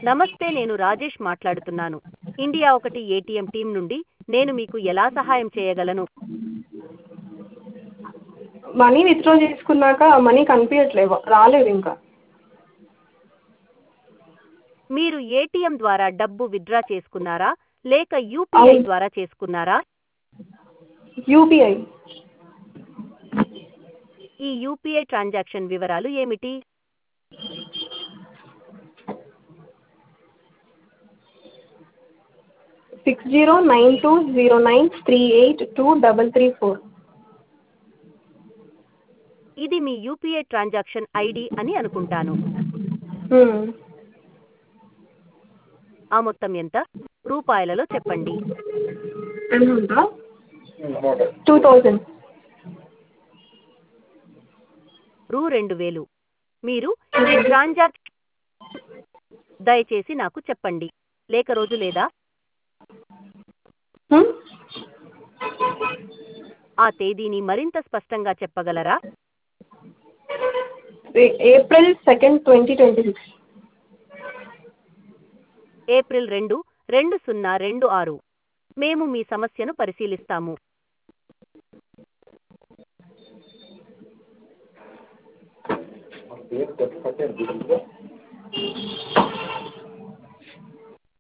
నమస్తే నేను రాజేష్ మాట్లాడుతున్నాను ఇండియా ఒకటి ఏటీఎం టీం నుండి నేను మీకు ఎలా సహాయం చేయగలను మనీ విత్డ్రా చేసుకున్నాక మనీ కనిపించట్లేవు రాలేదు ఇంకా మీరు ఏటీఎం ద్వారా డబ్బు విత్డ్రా చేసుకున్నారా లేక యూపీఐ అవును. ద్వారా చేసుకున్నారా యూపీఐ ఈ యూపీఐ ట్రాన్సాక్షన్ వివరాలు ఏమిటి six zero nine two zero nine three eight two double three four ఇది మీ యూపీఐ ట్రాన్సాక్షన్ ఐడి అని అనుకుంటాను ఆ మొత్తం ఎంత రూపాయలలో చెప్పండి ఎంత టూ థౌజండ్ రూ రెండు వేలు మీరు ఈ ట్రాన్సాక్షన్ దయచేసి నాకు చెప్పండి లేక రోజు లేదా ఆ తేదీని మరింత స్పష్టంగా చెప్పగలరా April second twenty twenty six April రెండు రెండు సున్నా రెండు ఆరు మేము మీ సమస్యను పరిశీలిస్తాము